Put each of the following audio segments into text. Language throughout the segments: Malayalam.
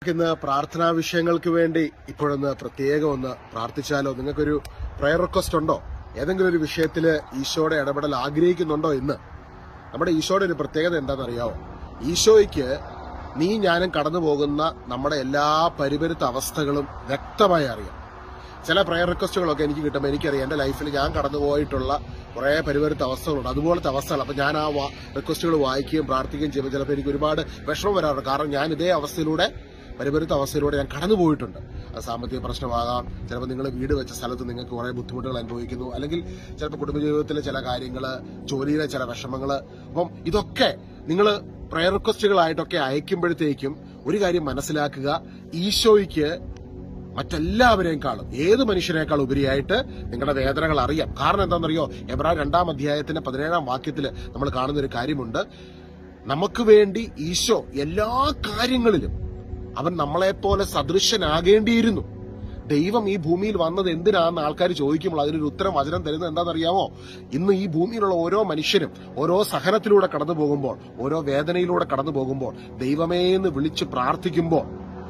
നമുക്ക് ഇന്ന് പ്രാർത്ഥനാ വിഷയങ്ങൾക്ക് വേണ്ടി ഇപ്പോഴൊന്ന് പ്രത്യേകം ഒന്ന് പ്രാർത്ഥിച്ചാലോ നിങ്ങൾക്കൊരു പ്രയർ റിക്വസ്റ്റ് ഉണ്ടോ ഏതെങ്കിലും ഒരു വിഷയത്തിൽ ഈശോയുടെ ഇടപെടൽ ആഗ്രഹിക്കുന്നുണ്ടോ ഇന്ന് നമ്മുടെ ഈശോയുടെ ഒരു പ്രത്യേകത എന്താണെന്നറിയാവോ ഈശോയ്ക്ക് നീ ഞാനും കടന്നു പോകുന്ന നമ്മുടെ എല്ലാ പരിപരുത്ത അവസ്ഥകളും വ്യക്തമായി അറിയാം ചില പ്രയർ റിക്വസ്റ്റുകളൊക്കെ എനിക്ക് കിട്ടുമ്പോൾ എനിക്കറിയാം എന്റെ ലൈഫിൽ ഞാൻ കടന്നുപോയിട്ടുള്ള കുറെ പരിവരുത്ത അവസ്ഥകളുണ്ട് അതുപോലത്തെ അവസ്ഥകൾ അപ്പൊ ഞാൻ ആ റിക്വസ്റ്റുകൾ വായിക്കുകയും പ്രാർത്ഥിക്കുകയും ചെയ്യുമ്പോൾ ചിലപ്പോൾ എനിക്ക് ഒരുപാട് വിഷമം വരാറുണ്ട് കാരണം ഞാൻ ഇതേ അവസ്ഥയിലൂടെ പരിപരുത്ത അവസ്ഥയിലൂടെ ഞാൻ കടന്നുപോയിട്ടുണ്ട് അത് സാമ്പത്തിക പ്രശ്നമാകാം ചിലപ്പോൾ നിങ്ങൾ വീട് വെച്ച സ്ഥലത്ത് നിങ്ങൾക്ക് കുറെ ബുദ്ധിമുട്ടുകൾ അനുഭവിക്കുന്നു അല്ലെങ്കിൽ ചിലപ്പോൾ കുടുംബജീവിതത്തിലെ ചില കാര്യങ്ങൾ ജോലിയിലെ ചില വിഷമങ്ങൾ അപ്പം ഇതൊക്കെ നിങ്ങൾ പ്രയർ റിക്വസ്റ്റുകളായിട്ടൊക്കെ അയക്കുമ്പോഴത്തേക്കും ഒരു കാര്യം മനസ്സിലാക്കുക ഈശോയ്ക്ക് മറ്റെല്ലാവരെക്കാളും ഏത് മനുഷ്യനേക്കാൾ ഉപരിയായിട്ട് നിങ്ങളുടെ വേദനകൾ അറിയാം കാരണം എന്താണെന്നറിയോ എബ്രാ രണ്ടാം അധ്യായത്തിന്റെ പതിനേഴാം വാക്യത്തിൽ നമ്മൾ കാണുന്ന ഒരു കാര്യമുണ്ട് നമുക്ക് വേണ്ടി ഈശോ എല്ലാ കാര്യങ്ങളിലും അവൻ നമ്മളെപ്പോലെ സദൃശനാകേണ്ടിയിരുന്നു ദൈവം ഈ ഭൂമിയിൽ വന്നത് എന്തിനാന്ന് ആൾക്കാർ ചോദിക്കുമ്പോൾ അതിനൊരു ഉത്തരം വചനം തരുന്നത് എന്താണെന്നറിയാമോ ഇന്ന് ഈ ഭൂമിയിലുള്ള ഓരോ മനുഷ്യനും ഓരോ സഹനത്തിലൂടെ കടന്നു പോകുമ്പോൾ ഓരോ വേദനയിലൂടെ കടന്നു പോകുമ്പോൾ ദൈവമേ എന്ന് വിളിച്ച് പ്രാർത്ഥിക്കുമ്പോൾ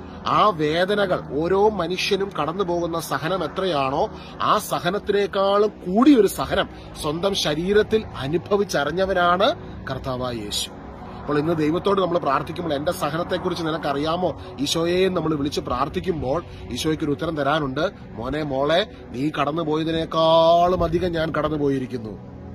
ആ വേദനകൾ ഓരോ മനുഷ്യനും കടന്നു പോകുന്ന സഹനം എത്രയാണോ ആ സഹനത്തിനേക്കാളും കൂടിയൊരു സഹനം സ്വന്തം ശരീരത്തിൽ അനുഭവിച്ചറിഞ്ഞവനാണ് കർത്താവായ യേശു അപ്പോൾ ഇന്ന് ദൈവത്തോട് നമ്മൾ പ്രാർത്ഥിക്കുമ്പോൾ എന്റെ സഹനത്തെക്കുറിച്ച് നിനക്കറിയാമോ ഈശോയെ നമ്മൾ വിളിച്ച് പ്രാർത്ഥിക്കുമ്പോൾ ഈശോയ്ക്ക് ഒരു ഉത്തരം തരാനുണ്ട് മോനെ മോളെ നീ കടന്നുപോയതിനേക്കാളും അധികം ഞാൻ കടന്നുപോയിരിക്കുന്നു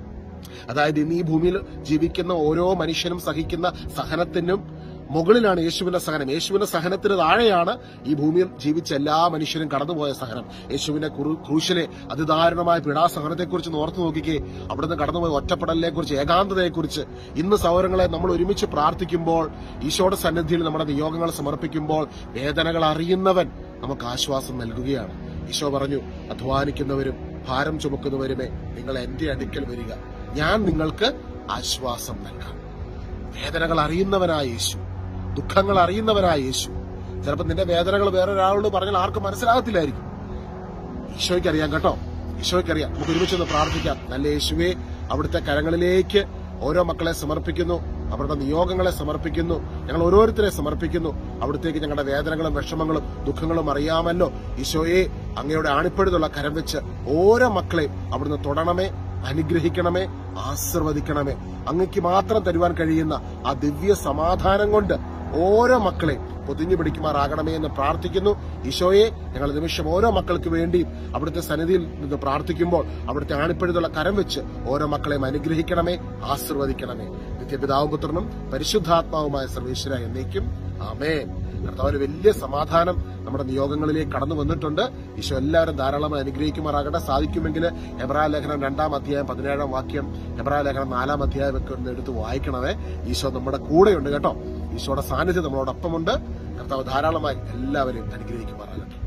അതായത് ഇന്ന് ഈ ഭൂമിയിൽ ജീവിക്കുന്ന ഓരോ മനുഷ്യനും സഹിക്കുന്ന സഹനത്തിനും മുകളിലാണ് യേശുവിന്റെ സഹനം യേശുവിന്റെ സഹനത്തിന് താഴെയാണ് ഈ ഭൂമിയിൽ ജീവിച്ച എല്ലാ മനുഷ്യരും കടന്നുപോയ സഹനം യേശുവിന്റെ കുറു- ക്രൂശിലെ അതിദാരുണമായ പീഡാസഹനത്തെക്കുറിച്ച് ഓർത്തു നോക്കിക്കേ അവിടുന്ന് കടന്നുപോയ ഒറ്റപ്പെടലിനെ കുറിച്ച് ഏകാന്തതയെക്കുറിച്ച് ഇന്ന് സൗരങ്ങളെ നമ്മൾ ഒരുമിച്ച് പ്രാർത്ഥിക്കുമ്പോൾ ഈശോയുടെ സന്നിധിയിൽ നമ്മുടെ നിയോഗങ്ങൾ സമർപ്പിക്കുമ്പോൾ വേദനകൾ അറിയുന്നവൻ നമുക്ക് ആശ്വാസം നൽകുകയാണ് ഈശോ പറഞ്ഞു അധ്വാനിക്കുന്നവരും ഭാരം ചുമക്കുന്നവരുമേ നിങ്ങൾ എന്റെ അടുക്കൽ വരിക ഞാൻ നിങ്ങൾക്ക് ആശ്വാസം നൽകാം വേദനകൾ അറിയുന്നവനായ യേശു ദുഃഖങ്ങൾ അറിയുന്നവനായ യേശു ചിലപ്പോൾ നിന്റെ വേദനകൾ വേറെ ഒരാളോട് പറഞ്ഞാൽ ആർക്കും മനസ്സിലാകത്തില്ലായിരിക്കും ഈശോയ്ക്ക് അറിയാം കേട്ടോ ഈശോയ്ക്ക് അറിയാം നമുക്ക് ഒരുമിച്ചൊന്ന് പ്രാർത്ഥിക്കാം നല്ല യേശുവെ അവിടുത്തെ കരങ്ങളിലേക്ക് ഓരോ മക്കളെ സമർപ്പിക്കുന്നു അവരുടെ നിയോഗങ്ങളെ സമർപ്പിക്കുന്നു ഞങ്ങൾ ഓരോരുത്തരെ സമർപ്പിക്കുന്നു അവിടത്തേക്ക് ഞങ്ങളുടെ വേദനകളും വിഷമങ്ങളും ദുഃഖങ്ങളും അറിയാമല്ലോ ഈശോയെ അങ്ങയുടെ ആണിപ്പഴുതുള്ള കരം വെച്ച് ഓരോ മക്കളെയും അവിടുന്ന് തൊടണമേ അനുഗ്രഹിക്കണമേ ആശീർവദിക്കണമേ അങ്ങക്ക് മാത്രം തരുവാൻ കഴിയുന്ന ആ ദിവ്യ സമാധാനം കൊണ്ട് ഓരോ മക്കളെയും പൊതിഞ്ഞു പിടിക്കുമാറാകണമേ എന്ന് പ്രാർത്ഥിക്കുന്നു ഈശോയെ ഞങ്ങൾ നിമിഷം ഓരോ മക്കൾക്ക് വേണ്ടിയും അവിടുത്തെ സന്നിധിയിൽ നിന്ന് പ്രാർത്ഥിക്കുമ്പോൾ അവിടുത്തെ ആണിപ്പഴുതുള്ള കരം വെച്ച് ഓരോ മക്കളെയും അനുഗ്രഹിക്കണമേ ആശീർവദിക്കണമേ നിത്യപിതാവും പുത്രനും പരിശുദ്ധാത്മാവുമായ സർവേശ്വര എന്നേക്കും ആമേൻ കർത്താവിന് വലിയ സമാധാനം നമ്മുടെ നിയോഗങ്ങളിലേക്ക് കടന്നു വന്നിട്ടുണ്ട് ഈശോ എല്ലാവരും ധാരാളമായി അനുഗ്രഹിക്കുമാറാകട്ടെ സാധിക്കുമെങ്കിൽ എബ്രാ ലേഖനം രണ്ടാം അധ്യായം പതിനേഴാം വാക്യം എബ്രാ ലേഖനം നാലാം അധ്യായം ഒക്കെ ഒന്ന് എടുത്ത് വായിക്കണമേ ഈശോ നമ്മുടെ കൂടെയുണ്ട് കേട്ടോ ഈശോയുടെ സാന്നിധ്യം നമ്മളോടൊപ്പമുണ്ട് കർത്താവ് ധാരാളമായി എല്ലാവരെയും അനുഗ്രഹിക്കുമാറാകട്ടെ